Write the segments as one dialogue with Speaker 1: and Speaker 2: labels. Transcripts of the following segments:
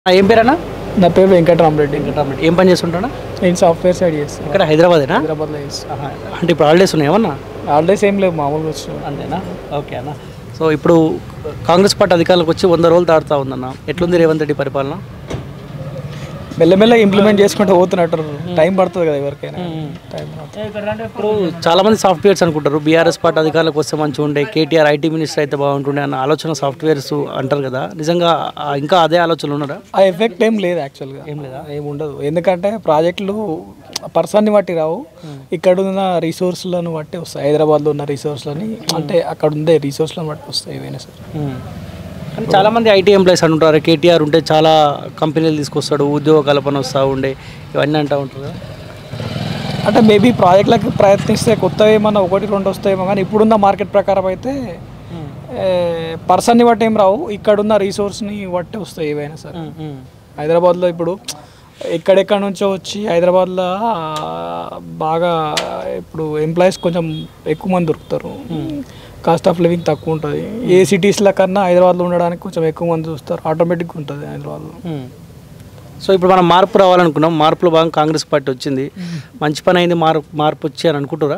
Speaker 1: ఆ, ఏం పేరన్నా
Speaker 2: నా పేరు వెంకటరామరెడ్డి
Speaker 1: వెంకటరామరెడ్డి ఏం పని చేస్తుంటానా
Speaker 2: నేను సాఫ్ట్వేర్ సైడ్ చేస్తాను
Speaker 1: ఇక్కడ హైదరాబాదేనా
Speaker 2: హైదరాబాద్లో చేస్తాను
Speaker 1: ఆహా. అంటే ఇప్పుడు హాలిడేస్ ఉన్నాయి ఏమన్నా
Speaker 2: హాలిడేస్ ఏం లేవు మామూలుగా వచ్చిన
Speaker 1: అంతేనా ఓకే అన్న సో ఇప్పుడు కాంగ్రెస్ పార్టీ అధికారులకు వచ్చి వంద రోజులు దాటుతా ఉందన్న ఎట్లుంది రేవంత్ రెడ్డి పరిపాలన
Speaker 2: మెల్లమెల్లగా ఇంప్లిమెంట్ చేసుకుంటూ పోతున్నట్టు టైం పడుతుంది కదా ఎవరికైనా టైం పడుతుంది
Speaker 1: ఇప్పుడు చాలా మంది సాఫ్ట్వేర్స్ అనుకుంటారు బీఆర్ఎస్ పార్టీ అధికారులకు వస్తే మంచిగా ఉండే కేటీఆర్ ఐటీ మినిస్టర్ అయితే బాగుంటుండే అన్న ఆలోచన సాఫ్ట్వేర్స్ అంటారు కదా నిజంగా ఆ, ఇంకా అదే ఆలోచనలు ఉన్నారా
Speaker 2: ఆ ఎఫెక్ట్ ఏం లేదు యాక్చువల్గా ఏం లేదా ఏం ఉండదు ఎందుకంటే ప్రాజెక్టులు పర్సన్ని బట్టి రావు ఇక్కడ ఉన్న రిసోర్స్లను బట్టి వస్తాయి హైదరాబాద్లో ఉన్న రిసోర్స్లని అంటే అక్కడ ఉండే రిసోర్స్లను బట్టి వస్తాయి ఏవైనా సరే
Speaker 1: కానీ చాలా మంది ఐటీ ఎంప్లాయీస్ అంటుంటారు కేటీఆర్ ఉంటే చాలా కంపెనీలు తీసుకొస్తాడు ఉద్యోగ కల్పన వస్తూ ఉండే ఇవన్నీ అంటూ ఉంటారు కదా
Speaker 2: అంటే మేబీ ప్రాజెక్టులకు ప్రయత్నిస్తే కొత్తవి ఏమన్నా ఒకటి రెండు వస్తాయేమో కానీ ఇప్పుడున్న మార్కెట్ ప్రకారం అయితే పర్సన్ని బట్టి ఏం రావు ఇక్కడున్న రిసోర్స్ని బట్టి వస్తాయి ఏవైనా సరే హైదరాబాద్లో ఇప్పుడు ఎక్కడెక్కడ నుంచో వచ్చి హైదరాబాద్లో ఆ, బాగా ఇప్పుడు ఎంప్లాయీస్ కొంచెం ఎక్కువ మంది దొరుకుతారు కాస్ట్ ఆఫ్ లివింగ్ తక్కువ ఉంటుంది ఏ సిటీస్ల కన్నా హైదరాబాద్లో ఉండడానికి కొంచెం ఎక్కువ మంది చూస్తారు ఆటోమేటిక్గా ఉంటుంది హైదరాబాద్లో
Speaker 1: సో ఇప్పుడు మనం మార్పు రావాలనుకున్నాం మార్పులో భాగంగా కాంగ్రెస్ పార్టీ వచ్చింది మంచి పని అయింది మార్పు మార్పు వచ్చి అని అనుకుంటారా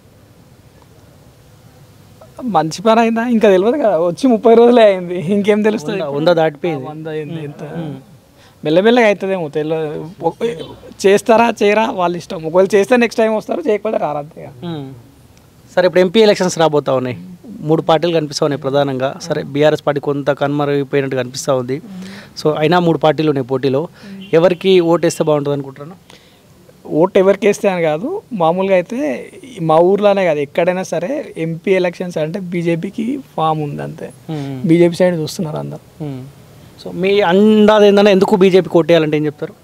Speaker 2: మంచి పని అయిందా ఇంకా తెలియదు కదా వచ్చి ముప్పై రోజులే అయింది ఇంకేం తెలుస్తుంది
Speaker 1: ఉందా దాటిపోయింది
Speaker 2: వంద అయింది ఎంత మెల్లమెల్లగా అవుతుందేమో తెలియదు ఒక- చేస్తారా చేయరా వాళ్ళ ఇష్టం ఒకవేళ చేస్తే నెక్స్ట్ టైం వస్తారు చేయకపోతే రారు అంతే
Speaker 1: ఉమ్. సరే ఇప్పుడు ఎంపీ ఎలక్షన్స్ రాబోతా ఉన్నాయి మూడు పార్టీలు కనిపిస్తూ ఉన్నాయి ప్రధానంగా సరే బీఆర్ఎస్ పార్టీ కొంత కనుమరుగైపోయినట్టు కనిపిస్తూ ఉంది సో అయినా మూడు పార్టీలు ఉన్నాయి పోటీలో ఎవరికి ఓటేస్తే బాగుంటుంది అనుకుంటున్నాను
Speaker 2: ఓటు ఎవరికి వేస్తే అని కాదు మామూలుగా అయితే ఈ మా ఊర్లోనే కాదు ఎక్కడైనా సరే ఎంపీ ఎలక్షన్స్ అంటే బీజేపీకి ఫామ్ ఉంది అంతే బీజేపీ సైడ్ చూస్తున్నారు అందరు
Speaker 1: సో మీ అందాది ఏంటంటే ఎందుకు బీజేపీ కొట్టేయాలంటే ఏం చెప్తారు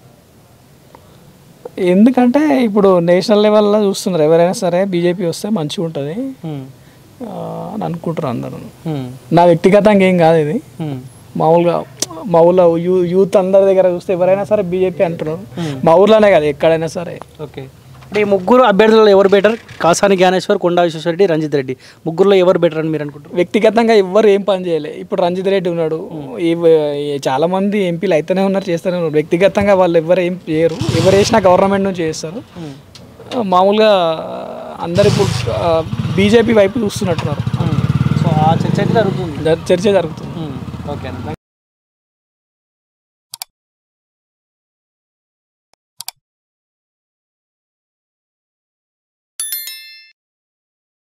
Speaker 2: ఎందుకంటే ఇప్పుడు నేషనల్ లెవెల్లో చూస్తున్నారు ఎవరైనా సరే బీజేపీ వస్తే మంచిగా ఉంటుంది ఆ, అని అనుకుంటారు అందరూ నా వ్యక్తిగతంగా ఏం కాదు ఇది మామూలుగా మా ఊళ్ళో యూ యూత్ అందరి దగ్గర చూస్తే ఎవరైనా సరే బీజేపీ అంటున్నారు మా ఊర్లోనే కాదు ఎక్కడైనా సరే
Speaker 1: ఓకే అంటే ఈ ముగ్గురు అభ్యర్థులలో ఎవరు బెటర్ కాసాని జ్ఞానేశ్వర్ కొండా విశ్వేశ్వరరెడ్డి రంజిత్ రెడ్డి ముగ్గురులో ఎవరు బెటర్ అని మీరు అనుకుంటారు
Speaker 2: వ్యక్తిగతంగా ఎవ్వరు ఏం పని చేయలే ఇప్పుడు రంజిత్ రెడ్డి ఉన్నాడు ఈ ఈ చాలా మంది ఎంపీలు అయితేనే ఉన్నారు చేస్తూనే ఉన్నారు వ్యక్తిగతంగా వాళ్ళు ఎవరు ఏం చేయరు ఎవరు వేసినా గవర్నమెంట్ నుంచి చేస్తారు మామూలుగా అందరు ఇప్పుడు బీజేపీ వైపు చూస్తున్నట్టున్నారు
Speaker 1: సో ఆ చర్చ అయితే జరుగుతుంది
Speaker 2: చర్చ జరుగుతుంది
Speaker 1: ఓకే